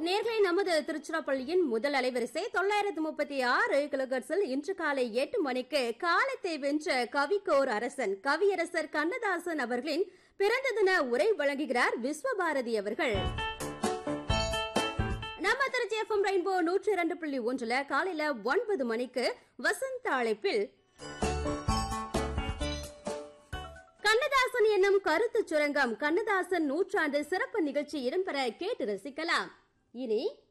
நேர்களை நமது திருச்சிராப்பள்ளியின் முதல் அலைவரிசை தொள்ளாயிரத்து முப்பத்தி ஆறு கிலோகர்ஸில் இன்று காலை எட்டு மணிக்கு காலத்தை வென்ற கவிக்கோர் அரசன் கவியரசர் கண்ணதாசன் அவர்களின் பிறந்த தின உரை வழங்குகிறார் விஸ்வபாரதி அவர்கள் நம்ம திருச்சி எஃப்எம் ரெயின்போ நூற்றி இரண்டு புள்ளி ஒன்றுல காலையில ஒன்பது மணிக்கு வசந்த அழைப்பில் கண்ணதாசன் என்னும் கருத்து சுரங்கம் கண்ணதாசன் நூற்றாண்டு சிறப்பு நிகழ்ச்சி இடம்பெற கேட்டு ரசிக்கலாம் இனி